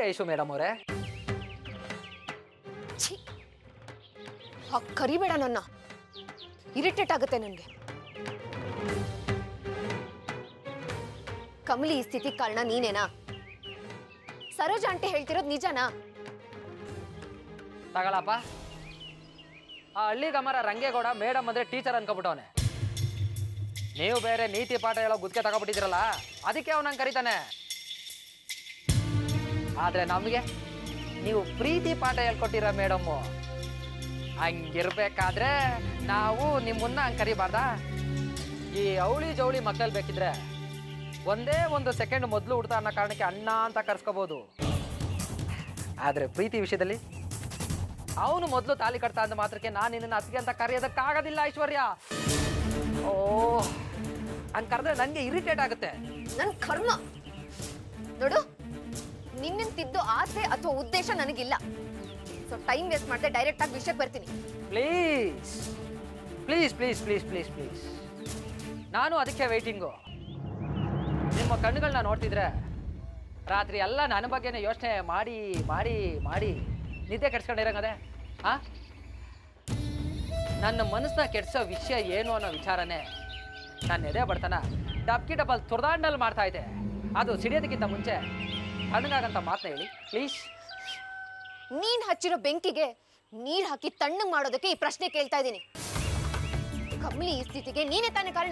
Aishu madam ಅವರೇ ಛೀ ಹಾಗ್ ಕರಿಬೇಡ ನನ್ನ ಇರಿಟೇಟ್ ಆಗುತ್ತೆ ನನಗೆ ಕಮಲಿ ಈ ಸ್ಥಿತಿ ಕಾರಣ ನೀನೇನಾ ಸರೋಜ ಆಂಟಿ ಹೇಳ್ತಿರೋದು ನಿಜನಾ ತಗೊಳಪ್ಪ ಆ ಹಳ್ಳಿ ಗಮರ ರಂಗೇಗೌಡ ಮೇಡಮ್ ಅಂದ್ರೆ ಟೀಚರ್ ಅನ್ಕೊಬಿಟ್ಟವನೆ ನೀವು ಬೇರೆ ನೀತಿ ಪಾಠ ಹೇಳೋ ಗುತ್ತಿಗೆ ತಗೊಬಿಟ್ಟಿದ್ರಲ್ಲ ಅದಕ್ಕೆ ಅವನಂಗೆ ಕರೀತಾನೆ ಆದ್ರೆ ನಮಗೆ ನೀವು ಪ್ರೀತಿ ಪಾಠ ಹೇಳ್ಕೊಟ್ಟಿರ ಮೇಡಮ್ಮು ಹಂಗಿರ್ಬೇಕಾದ್ರೆ ನಾವು ನಿಮ್ಮನ್ನ ಹಂಗೆ ಕರಿಬಾರ್ದಾ ಈ ಅವಳಿ ಜವಳಿ ಮಕ್ಕಳಲ್ಲಿ ಬೇಕಿದ್ರೆ ಒಂದೇ ಒಂದು ಸೆಕೆಂಡ್ ಮೊದಲು ಹುಡ್ತಾ ಅನ್ನೋ ಕಾರಣಕ್ಕೆ ಅಣ್ಣ ಅಂತ ಕರ್ಸ್ಕೋಬೋದು ಆದರೆ ಪ್ರೀತಿ ವಿಷಯದಲ್ಲಿ ಅವನು ಮೊದಲು ತಾಲಿ ಕಟ್ತಾ ಅಂದ ಮಾತ್ರಕ್ಕೆ ನಾನು ನಿನ್ನ ಅತ್ತಿಗೆ ಅಂತ ಕರೆಯೋದಕ್ಕಾಗೋದಿಲ್ಲ ಐಶ್ವರ್ಯ ಓ ಹಂಗೆ ಕರೆದ್ರೆ ನನಗೆ ಇರಿಟೇಟ್ ಆಗುತ್ತೆ ನನ್ ಕರ್ಮ ನೋಡು ನಿನ್ನನ್ ತಿದ್ದು ಆಸೆ ಅಥವಾ ಉದ್ದೇಶ ನನಗಿಲ್ಲ ಸೊ ಟೈಮ್ ವೇಸ್ಟ್ ಮಾಡದೆ ಡೈರೆಕ್ಟ್ ಆಗಿ ವಿಷಯಕ್ಕೆ ಬರ್ತೀನಿ please please please please please please ನಾನು ಅದಕ್ಕೆ ವೆಯ್ಟಿಂಗು ನಿಮ್ಮ ಕಣ್ಣುಗಳನ್ನ ನೋಡ್ತಿದ್ರೆ ರಾತ್ರಿ ಎಲ್ಲ ನನ್ನ ಬಗ್ಗೆನೇ ಯೋಚನೆ ಮಾಡಿ ಮಾಡಿ ಮಾಡಿ ನಿದ್ದೆ ಕೆಡ್ಸ್ಕೊಂಡಿರಂಗದೆ ಆ ನನ್ನ ಮನಸ್ಸನ್ನ ಕೆಡ್ಸೋ ವಿಷಯ ಏನು ಅನ್ನೋ ವಿಚಾರನೇ ನನ್ನ ಎದೆ ಬಡ್ತನ ಡಬ್ಕಿ ಡಬಲ್ ತುರ್ದಾಂಡಲ್ಲಿ ಮಾಡ್ತಾ ಇದೆ ಅದು ಸಿಡಿಯೋದಕ್ಕಿಂತ ಮುಂಚೆ ತಣ್ಣಗಾಗಂತ ಮಾತನ್ನ ಹೇಳಿ ಪ್ಲೀಸ್ ನೀನ್ ಹಚ್ಚಿರೋ ಬೆಂಕಿಗೆ ನೀರ್ ಹಾಕಿ ತಣ್ಣಗ್ ಮಾಡೋದಕ್ಕೆ ಈ ಪ್ರಶ್ನೆ ಕೇಳ್ತಾ ಇದ್ದೀನಿ ಕಮಲಿ ಈ ಸ್ಥಿತಿಗೆ ನೀನೇ ತಾನೇ ಕಾರಣ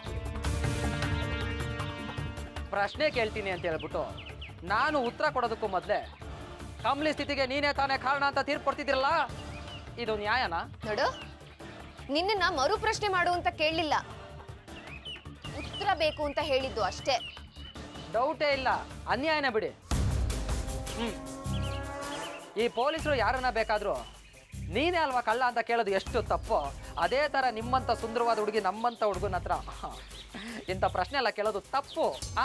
ಪ್ರಶ್ನೆ ಕೇಳ್ತೀನಿ ಅಂತ ಹೇಳ್ಬಿಟ್ಟು ನಾನು ಉತ್ತರ ಕೊಡೋದಕ್ಕೂ ಮೊದಲೇ ಕಮ್ಲಿ ಸ್ಥಿತಿಗೆ ನೀನೇ ತಾನೇ ಕಾರಣ ಅಂತ ತೀರ್ಪು ಕೊಡ್ತಿದ್ದೀರಲ್ಲ ಇದು ನ್ಯಾಯನಾ ನೋಡು ನಿನ್ನನ್ನ ಮರು ಪ್ರಶ್ನೆ ಮಾಡು ಅಂತ ಕೇಳಲಿಲ್ಲ ಉತ್ತರ ಬೇಕು ಅಂತ ಹೇಳಿದ್ದು ಅಷ್ಟೇ ಡೌಟೇ ಇಲ್ಲ ಅನ್ಯಾಯನೇ ಬಿಡಿ ಹ್ಮ್ ಈ ಪೊಲೀಸರು ಯಾರನ್ನ ಬೇಕಾದ್ರೂ ನೀನೇ ಅಲ್ವಾ ಕಳ್ಳ ಅಂತ ಕೇಳೋದು ಎಷ್ಟು ತಪ್ಪೋ ಅದೇ ಥರ ನಿಮ್ಮಂಥ ಸುಂದರವಾದ ಹುಡುಗಿ ನಮ್ಮಂಥ ಹುಡುಗನ ಹತ್ರ ಇಂಥ ಪ್ರಶ್ನೆ ಎಲ್ಲ ಕೇಳೋದು ತಪ್ಪು ಆ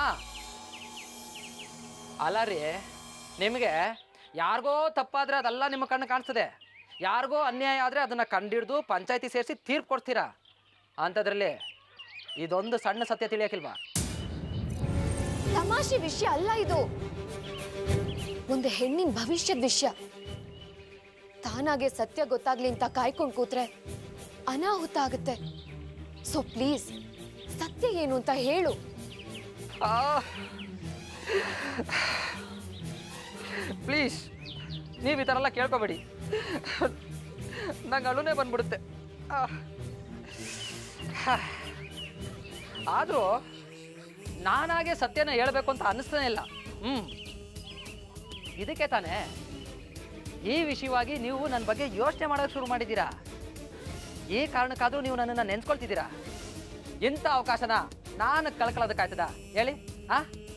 ಅಲ್ಲ ರೀ ನಿಮಗೆ ಯಾರಿಗೋ ತಪ್ಪಾದ್ರೆ ಅದೆಲ್ಲ ನಿಮ್ಮ ಕಣ್ಣು ಕಾಣಿಸ್ತದೆ ಯಾರಿಗೋ ಅನ್ಯಾಯ ಆದರೆ ಅದನ್ನು ಕಂಡಿಡ್ದು ಪಂಚಾಯತಿ ಸೇರಿಸಿ ತೀರ್ಪು ಕೊಡ್ತೀರಾ ಅಂಥದ್ರಲ್ಲಿ ಇದೊಂದು ಸಣ್ಣ ಸತ್ಯ ತಿಳಿಯೋಕಿಲ್ವಾ ತಮಾಷೆ ವಿಷಯ ಅಲ್ಲ ಇದು ಒಂದು ಹೆಣ್ಣಿನ ಭವಿಷ್ಯದ ವಿಷಯ ತಾನಾಗೆ ಸತ್ಯ ಗೊತ್ತಾಗ್ಲಿ ಅಂತ ಕಾಯ್ಕೊಂಡು ಕೂತ್ರೆ ಅನಾಹುತ ಆಗುತ್ತೆ ಸೊ ಪ್ಲೀಸ್ ಸತ್ಯ ಏನು ಅಂತ ಹೇಳು ಪ್ಲೀಸ್ ನೀವು ಈ ಥರ ಎಲ್ಲ ಕೇಳ್ಕೊಬೇಡಿ ನಂಗೆ ಅಳುನೇ ಬಂದ್ಬಿಡುತ್ತೆ ಆದರೂ ನಾನಾಗೆ ಸತ್ಯನ ಹೇಳ್ಬೇಕು ಅಂತ ಅನ್ನಿಸ್ತಾನೆ ಇಲ್ಲ ಹ್ಞೂ ಇದಕ್ಕೆ ತಾನೇ ಈ ವಿಷಯವಾಗಿ ನೀವು ನನ್ನ ಬಗ್ಗೆ ಯೋಚನೆ ಮಾಡೋಕ್ಕೆ ಶುರು ಮಾಡಿದ್ದೀರಾ ಈ ಕಾರಣಕ್ಕಾದರೂ ನೀವು ನನ್ನನ್ನು ನೆನ್ಸ್ಕೊಳ್ತಿದ್ದೀರಾ ಇಂಥ ಅವಕಾಶನ ನಾನು ಕಳ್ಕೊಳ್ಳೋದಕ್ಕಾಯ್ತದ ಹೇಳಿ ಆ